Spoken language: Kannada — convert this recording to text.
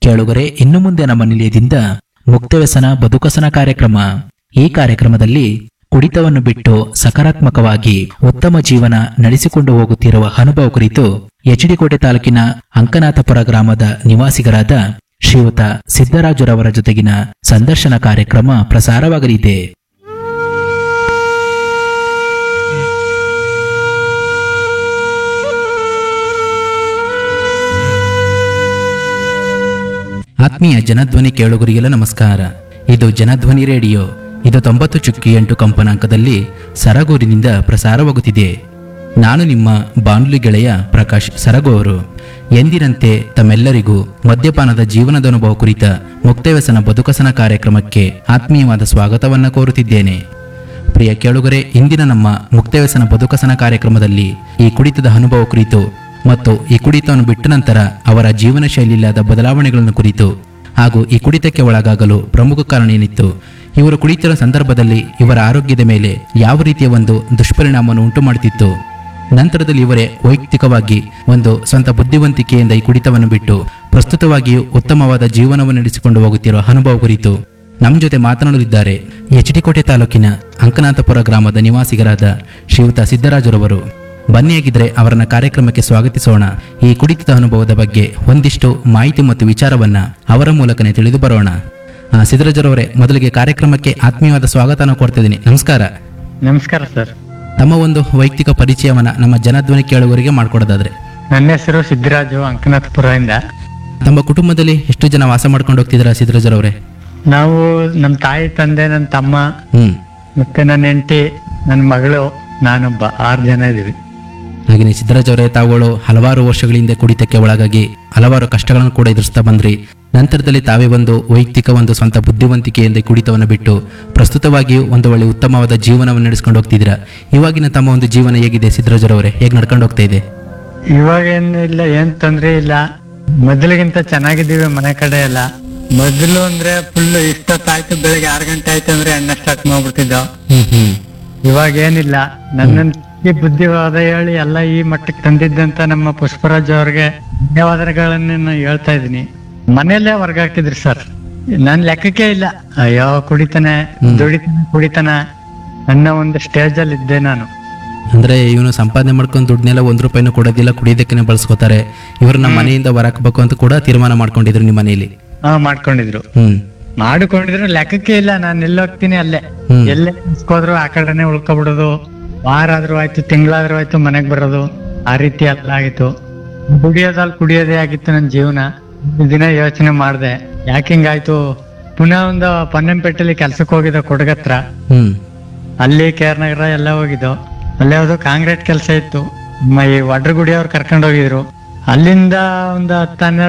ಕೇಳುಗರೆ ಇನ್ನು ಮುಂದೆ ನಮ್ಮ ನಿಲಯದಿಂದ ಮುಕ್ತವ್ಯಸನ ಬದುಕಸನ ಕಾರ್ಯಕ್ರಮ ಈ ಕಾರ್ಯಕ್ರಮದಲ್ಲಿ ಕುಡಿತವನ್ನು ಬಿಟ್ಟು ಸಕಾರಾತ್ಮಕವಾಗಿ ಉತ್ತಮ ಜೀವನ ನಡೆಸಿಕೊಂಡು ಹೋಗುತ್ತಿರುವ ಅನುಭವ ಕುರಿತು ಎಚ್ಡಿಕೋಟೆ ತಾಲೂಕಿನ ಅಂಕನಾಥಪುರ ಗ್ರಾಮದ ನಿವಾಸಿಗರಾದ ಶ್ರೀಯುತ ಸಿದ್ದರಾಜುರವರ ಜೊತೆಗಿನ ಸಂದರ್ಶನ ಕಾರ್ಯಕ್ರಮ ಪ್ರಸಾರವಾಗಲಿದೆ ಆತ್ಮೀಯ ಜನಧ್ವನಿ ಕೇಳುಗರಿಗೆಲ್ಲ ನಮಸ್ಕಾರ ಇದು ಜನಧ್ವನಿ ರೇಡಿಯೋ ಇದು ತೊಂಬತ್ತು ಚುಕ್ಕಿ ಎಂಟು ಕಂಪನಾಂಕದಲ್ಲಿ ಸರಗೂರಿನಿಂದ ಪ್ರಸಾರವಾಗುತ್ತಿದೆ ನಾನು ನಿಮ್ಮ ಬಾನುಲಿ ಗೆಳೆಯ ಪ್ರಕಾಶ್ ಸರಗು ಅವರು ಎಂದಿನಂತೆ ತಮ್ಮೆಲ್ಲರಿಗೂ ಮದ್ಯಪಾನದ ಜೀವನದ ಅನುಭವ ಕುರಿತ ಮುಕ್ತವ್ಯಸನ ಬದುಕಸನ ಕಾರ್ಯಕ್ರಮಕ್ಕೆ ಆತ್ಮೀಯವಾದ ಸ್ವಾಗತವನ್ನು ಕೋರುತ್ತಿದ್ದೇನೆ ಪ್ರಿಯ ಕೇಳುಗರೆ ಇಂದಿನ ನಮ್ಮ ಮುಕ್ತವ್ಯಸನ ಬದುಕಸನ ಕಾರ್ಯಕ್ರಮದಲ್ಲಿ ಈ ಕುಡಿತದ ಅನುಭವ ಕುರಿತು ಮತ್ತು ಈ ಕುಡಿತವನ್ನು ಬಿಟ್ಟ ನಂತರ ಅವರ ಜೀವನ ಶೈಲಿಯಿಲ್ಲದ ಬದಲಾವಣೆಗಳನ್ನು ಕುರಿತು ಹಾಗೂ ಈ ಕುಡಿತಕ್ಕೆ ಒಳಗಾಗಲು ಪ್ರಮುಖ ಕಾರಣ ಏನಿತ್ತು ಇವರು ಕುಡಿತಿರೋ ಸಂದರ್ಭದಲ್ಲಿ ಇವರ ಆರೋಗ್ಯದ ಮೇಲೆ ಯಾವ ರೀತಿಯ ಒಂದು ದುಷ್ಪರಿಣಾಮವನ್ನು ಉಂಟು ಮಾಡುತ್ತಿತ್ತು ನಂತರದಲ್ಲಿ ಇವರೇ ವೈಯಕ್ತಿಕವಾಗಿ ಒಂದು ಸ್ವಂತ ಬುದ್ಧಿವಂತಿಕೆಯಿಂದ ಈ ಕುಡಿತವನ್ನು ಬಿಟ್ಟು ಪ್ರಸ್ತುತವಾಗಿಯೂ ಉತ್ತಮವಾದ ಜೀವನವನ್ನು ನಡೆಸಿಕೊಂಡು ಹೋಗುತ್ತಿರುವ ಅನುಭವ ಕುರಿತು ನಮ್ಮ ಜೊತೆ ಮಾತನಾಡಲಿದ್ದಾರೆ ಎಚ್ ಡಿ ಕೋಟೆ ತಾಲೂಕಿನ ಅಂಕನಾಥಪುರ ಗ್ರಾಮದ ನಿವಾಸಿಗರಾದ ಶ್ರೀಯುತ ಸಿದ್ದರಾಜುರವರು ಬನ್ನಿಯಾಗಿದ್ರೆ ಅವರನ್ನ ಕಾರ್ಯಕ್ರಮಕ್ಕೆ ಸ್ವಾಗತಿಸೋಣ ಈ ಕುಡಿತದ ಅನುಭವದ ಬಗ್ಗೆ ಒಂದಿಷ್ಟು ಮಾಹಿತಿ ಮತ್ತು ವಿಚಾರವನ್ನ ಅವರ ಮೂಲಕನೇ ತಿಳಿದು ಬರೋಣ ಆ, ಸಿದ್ದರಾಜುರವರೇ ಮೊದಲಿಗೆ ಕಾರ್ಯಕ್ರಮಕ್ಕೆ ಆತ್ಮೀಯವಾದ ಸ್ವಾಗತನ ಕೊಡ್ತಿದ್ದೀನಿ ನಮಸ್ಕಾರ ನಮಸ್ಕಾರ ಸರ್ ತಮ್ಮ ಒಂದು ವೈಯಕ್ತಿಕ ಪರಿಚಯವನ್ನ ನಮ್ಮ ಜನಧ್ವನಿ ಕೇಳುವವರಿಗೆ ಮಾಡ್ಕೊಡೋದಾದ್ರೆ ನನ್ನ ಹೆಸರು ಸಿದ್ದರಾಜು ಅಂಕನಾಥಪುರದಿಂದ ತಮ್ಮ ಕುಟುಂಬದಲ್ಲಿ ಎಷ್ಟು ಜನ ವಾಸ ಮಾಡ್ಕೊಂಡು ಹೋಗ್ತಿದ್ದೀರಾ ಸಿದ್ದರಾಜುರವರೇ ನಾವು ನಮ್ಮ ತಾಯಿ ತಂದೆ ನನ್ನ ತಮ್ಮ ಹ್ಮ್ ಮತ್ತೆ ನನ್ನ ಹೆಂಡತಿ ನನ್ನ ಮಗಳು ನಾನೊಬ್ಬ ಆರು ಜನ ಇದೀವಿ ಹಾಗೆಯೇ ಸಿದ್ದರಾಜ್ ಅವರೇ ತಾವುಗಳು ಹಲವಾರು ವರ್ಷಗಳ ಹಿಂದೆ ಕುಡಿತಕ್ಕೆ ಒಳಗಾಗಿ ಹಲವಾರು ಕಷ್ಟಗಳನ್ನು ಕೂಡ ಎದುರಿಸ್ತಾ ಬಂದ್ರಿ ನಂತರದಲ್ಲಿ ತಾವೇ ಒಂದು ವೈಯಕ್ತಿಕ ಒಂದು ಸ್ವಂತ ಬುದ್ಧಿವಂತಿಕೆಯಿಂದ ಈ ಕುಡಿತವನ್ನು ಬಿಟ್ಟು ಪ್ರಸ್ತುತವಾಗಿಯೂ ಒಂದು ಒಳ್ಳೆ ಉತ್ತಮವಾದ ಜೀವನವನ್ನು ನಡೆಸ್ಕೊಂಡು ಹೋಗ್ತಿದ್ದೀರಾ ಇವಾಗಿನ ತಮ್ಮ ಒಂದು ಜೀವನ ಹೇಗಿದೆ ಸಿದ್ದರಾಜ್ ಅವರೇ ಹೇಗೆ ನಡ್ಕೊಂಡು ಹೋಗ್ತಾ ಇದೆ ಇವಾಗ ಏನು ಇಲ್ಲ ಏನ್ ತೊಂದ್ರೆ ಇಲ್ಲ ಮೊದಲಿಗಿಂತ ಚೆನ್ನಾಗಿದ್ದೀವಿ ಮನೆ ಕಡೆ ಎಲ್ಲ ಮೊದಲು ಅಂದ್ರೆ ಫುಲ್ ಇಷ್ಟೊತ್ತಾಯ್ತು ಬೆಳಿಗ್ಗೆ ಆರು ಗಂಟೆ ಆಯ್ತು ಅಂದ್ರೆ ಎಣ್ಣೆ ಸ್ಟಾರ್ಟ್ ಮಾಡ್ಬಿಡ್ತಿದ್ದೋ ಹ್ಮ್ ಹ್ಮ್ ಇವಾಗ ಏನಿಲ್ಲ ನನ್ನ ಈ ಬುದ್ಧಿವಾದ ಹೇಳಿ ಎಲ್ಲ ಈ ಮಟ್ಟಕ್ಕೆ ತಂದಿದ್ದಂತ ನಮ್ಮ ಪುಷ್ಪರಾಜ್ ಅವ್ರಿಗೆ ಧನ್ಯವಾದಗಳನ್ನ ನಾನು ಹೇಳ್ತಾ ಇದೀನಿ ಮನೆಯಲ್ಲೇ ಹೊರ್ಗ್ ಹಾಕಿದ್ರಿ ಸರ್ ನನ್ ಲೆಕ್ಕಕ್ಕೆ ಇಲ್ಲ ಅಯ್ಯೋ ಕುಡಿತಾನೆ ದುಡಿತಾನೆ ಕುಡಿತಾನ ಅನ್ನೋ ಒಂದು ಸ್ಟೇಜ್ ಅಲ್ಲಿ ಇದ್ದೆ ನಾನು ಅಂದ್ರೆ ಇವನು ಸಂಪಾದನೆ ಮಾಡ್ಕೊಂಡು ದುಡ್ಡನ್ನೆಲ್ಲ ಒಂದ್ ರೂಪಾಯಿನೂ ಕೊಡೋದಿಲ್ಲ ಕುಡಿಯೋದಕ್ಕೆ ಬಳಸ್ಕೋತಾರೆ ಇವ್ರು ನಮ್ಮ ಮನೆಯಿಂದ ಹೊರಕ್ಬೇಕು ಅಂತ ಕೂಡ ತೀರ್ಮಾನ ಮಾಡ್ಕೊಂಡಿದ್ರು ನಿಮ್ಮ ಮನೆಯಲ್ಲಿ ಹಾ ಮಾಡ್ಕೊಂಡಿದ್ರು ಹ್ಮ್ ಮಾಡ್ಕೊಂಡಿದ್ರು ಲೆಕ್ಕಕ್ಕೆ ಇಲ್ಲ ನಾನು ಎಲ್ಲಿ ಹೋಗ್ತೀನಿ ಅಲ್ಲೇ ಹ್ಮ್. ಎಲ್ಲೇ ಹೋದ್ರು ಆ ಕಡೆನೆ ಉಳ್ಕೊಬಿಡೋದು ವಾರ ಆದ್ರೂ ಆಯ್ತು ತಿಂಗಳಾದ್ರೂ ಆಯ್ತು ಮನೆಗ್ ಬರೋದು ಆ ರೀತಿ ಎಲ್ಲ ಆಗಿತ್ತು ಕುಡಿಯೋದಲ್ಲಿ ಕುಡಿಯೋದೇ ಆಗಿತ್ತು ನನ್ನ ಜೀವನ ಒಂದು ದಿನ ಯೋಚನೆ ಮಾಡ್ದೆ ಯಾಕೆ ಹಿಂಗಾಯ್ತು ಪುನಃ ಒಂದು ಪೊನ್ನಂಪೇಟೆಲಿ ಕೆಲ್ಸಕ್ಕೆ ಹೋಗಿದ್ದ ಕೊಡಗತ್ರ ಹ್ಮ್ ಅಲ್ಲಿ ಕೇರ್ ನಗರ ಎಲ್ಲ ಹೋಗಿದ್ದು ಅಲ್ಲೇ ಹೋದು ಕಾಂಕ್ರೀಟ್ ಕೆಲಸ ಇತ್ತು ಮ- ಈ ವಡ್ರಗುಡಿ ಅವ್ರು ಕರ್ಕೊಂಡು ಹೋಗಿದ್ರು ಅಲ್ಲಿಂದ ಒಂದು ಹತ್ತು ಹನ್ನೆರಡು